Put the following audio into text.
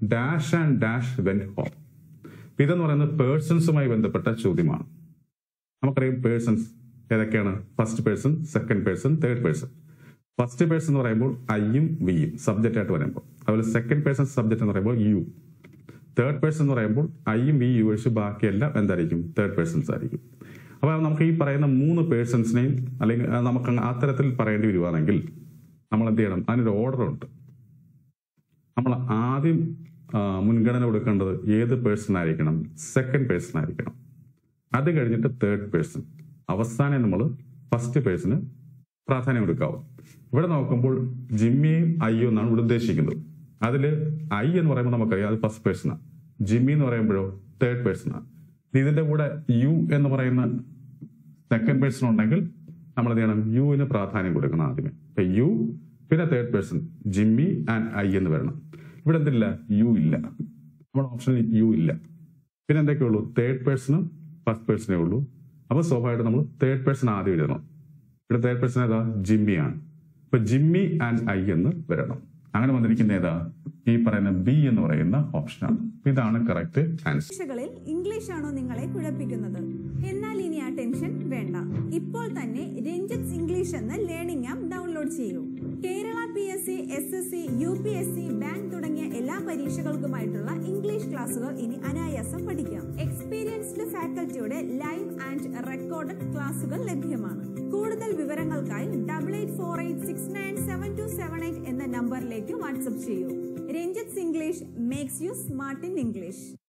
dash and dash went home ഇതെന്ന് പറയുന്നത് പേഴ്സൺസുമായി ബന്ധപ്പെട്ട ചോദ്യമാണ് നമുക്കറിയാം പേഴ്സൺസ് ഏതൊക്കെയാണ് first person second person third person first person എന്ന് പറയുമ്പോൾ ഐയും വിയും സബ്ജക്റ്റ് ആയിട്ട് വരുമ്പോൾ അതുപോലെ സെക്കൻഡ് പേഴ്സൺ സബ്ജക്റ്റ് എന്ന് പറയുമ്പോൾ യു തേർഡ് പേഴ്സൺ എന്ന് പറയുമ്പോൾ ഐയും വി യു ഒഴിച്ച് ബാക്കിയെല്ലാം എന്തായിരിക്കും തേർഡ് പേഴ്സൺസ് ആയിരിക്കും അപ്പോൾ നമുക്ക് ഈ പറയുന്ന മൂന്ന് പേഴ്സൺസിനെയും അല്ലെങ്കിൽ ആ, നമുക്ക് അങ്ങ് അത്തരത്തിൽ പറയേണ്ടി വരുവാണെങ്കിൽ നമ്മൾ എന്ത് ചെയ്യണം അതിനൊരു ഓർഡർ ഉണ്ട് നമ്മൾ ആദ്യം ആ, മുൻഗണന കൊടുക്കേണ്ടത് ഏത് പേഴ്സൺ ആയിരിക്കണം സെക്കൻഡ് പേഴ്സൺ ആയിരിക്കണം അത് കഴിഞ്ഞിട്ട് തേർഡ് പേഴ്സൺ അവസാനം നമ്മൾ ഫസ്റ്റ് പേഴ്സണ് പ്രാധാന്യം കൊടുക്കാവും ഇവിടെ നോക്കുമ്പോൾ ജിമ്മിയും ഐയും എന്നാണ് ഇവിടെ ഉദ്ദേശിക്കുന്നത് അതിൽ ഐ എന്ന് പറയുമ്പോൾ നമുക്കറിയാം അത് ഫസ്റ്റ് പേഴ്സണാണ് ജിമ്മി എന്ന് പറയുമ്പോഴോ തേർഡ് പേഴ്സണാണ് ഇതിന്റെ കൂടെ യു എന്ന് പറയുന്ന സെക്കൻഡ് പേഴ്സൺ ഉണ്ടെങ്കിൽ നമ്മൾ എന്ത് ചെയ്യണം യുവിന് പ്രാധാന്യം കൊടുക്കണം ആദ്യമേ അപ്പൊ യു പിന്നെ third person Jimmy and I എന്ന് വരണം ഇവിടെ എന്തില്ല യു ഇല്ല നമ്മുടെ ഓപ്ഷനിൽ യു ഇല്ല പിന്നെ എന്തൊക്കെ ഉള്ളൂ തേർഡ് പേഴ്സണും ഫസ്റ്റ് പേഴ്സണേ ഉള്ളൂ അപ്പൊ സ്വാഭാവികമായിട്ട് നമ്മൾ തേർഡ് പേഴ്സൺ ആദ്യം എഴുതണം ഇവിടെ തേർഡ് പേഴ്സൺ ഏതാ ജിമ്മിയാണ് അപ്പൊ ജിമ്മി ആൻഡ് ഐ എന്ന് വരണം അങ്ങനെ വന്നിരിക്കുന്ന ഏതാ ഈ പറയുന്ന ബി എന്ന് പറയുന്ന ഓപ്ഷനാണ് ഇതാണ് കറക്റ്റ് ആൻസർ പരീക്ഷകളിൽ ഇംഗ്ലീഷ് ആണോ നിങ്ങളെ കുഴപ്പിക്കുന്നത് എന്നാൽ ഇനി ആ ടെൻഷൻ വേണ്ട ഇപ്പോൾ തന്നെ രഞ്ജിത്ത് ഇംഗ്ലീഷ് എന്ന ലേണിംഗ് ആപ്പ് ഡൗൺലോഡ് ചെയ്യൂ Kerala P S C S S C U P S C bank തുടങ്ങിയ എല്ലാ പരീക്ഷകൾക്കുമായിട്ടുള്ള ഇംഗ്ലീഷ് ക്ലാസുകൾ ഇനി അനായാസം പഠിക്കാം എക്സ്പീരിയൻസ്ഡ് ഫാക്കൽറ്റിയുടെ ലൈവ് ആൻഡ് റെക്കോർഡഡ് ക്ലാസുകൾ ലഭ്യമാണ് കൂടുതൽ വിവരങ്ങൾക്കായി double eight four eight six nine seven two seven eight എന്ന നമ്പറിലേക്ക് വാട്സപ്പ് ചെയ്യൂ Ranjith English makes you smart in English